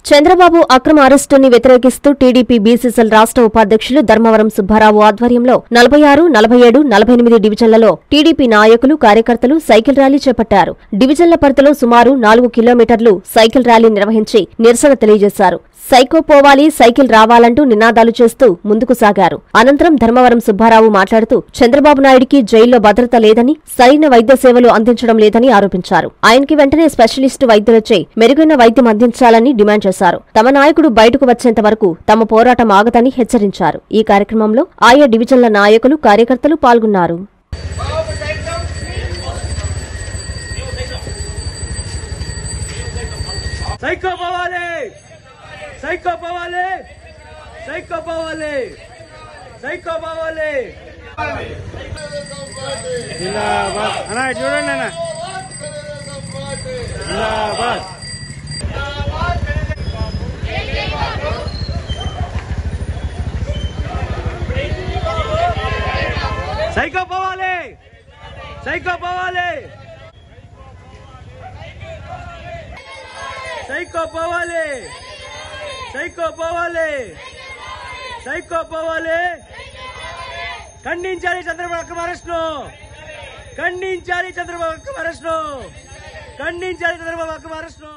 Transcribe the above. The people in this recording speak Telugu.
చంద్రబాబు అక్రమ అరెస్టుని వ్యతిరేకిస్తూ టీడీపీ బీసీసీఎల్ రాష్ట్ర ఉపాధ్యక్షులు ధర్మవరం సుబ్బారావు ఆధ్వర్యంలో నలభై ఆరు నలభై ఏడు నలభై ఎనిమిది డివిజన్లలో టీడీపీ నాయకులు కార్యకర్తలు సైకిల్ ర్యాలీ చేపట్టారు డివిజన్ల పరిధిలో సుమారు నాలుగు కిలోమీటర్లు సైకిల్ ర్యాలీ నిర్వహించి నిరసన తెలియజేశారు సైకో పోవాలి సైకిల్ రావాలంటూ నినాదాలు చేస్తూ ముందుకు సాగారు అనంతరం ధర్మవరం సుబ్బారావు మాట్లాడుతూ చంద్రబాబు నాయుడికి జైల్లో భద్రత లేదని సరైన వైద్య సేవలు అందించడం లేదని ఆరోపించారు ఆయనకి వెంటనే స్పెషలిస్టు వైద్యులచే మెరుగైన వైద్యం అందించాలని డిమాండ్ చేశారు తమ నాయకుడు బయటకు వచ్చేంత వరకు తమ పోరాటం ఆగదని హెచ్చరించారు ఈ కార్యక్రమంలో ఆయా డివిజన్ల నాయకులు కార్యకర్తలు పాల్గొన్నారు సైకో పోవాలి సైకో పోవాలి సైకో పోవాలి సైకో పోవాలి జిందాబాద్ అన్న ఇటు చూడండి అన్న జిందాబాద్ సైకో పోవాలి సైకో పోవాలి సైకో పోవాలి సైకో పోవాలి సైకో పోవాలి ఖండించాలి చంద్రబాబు అక్రమ అరెస్ట్ను ఖండించాలి చంద్రబాబు అక్రమ అరెస్ట్ను ఖండించాలి చంద్రబాబు అక్రమ అరెస్ట్ను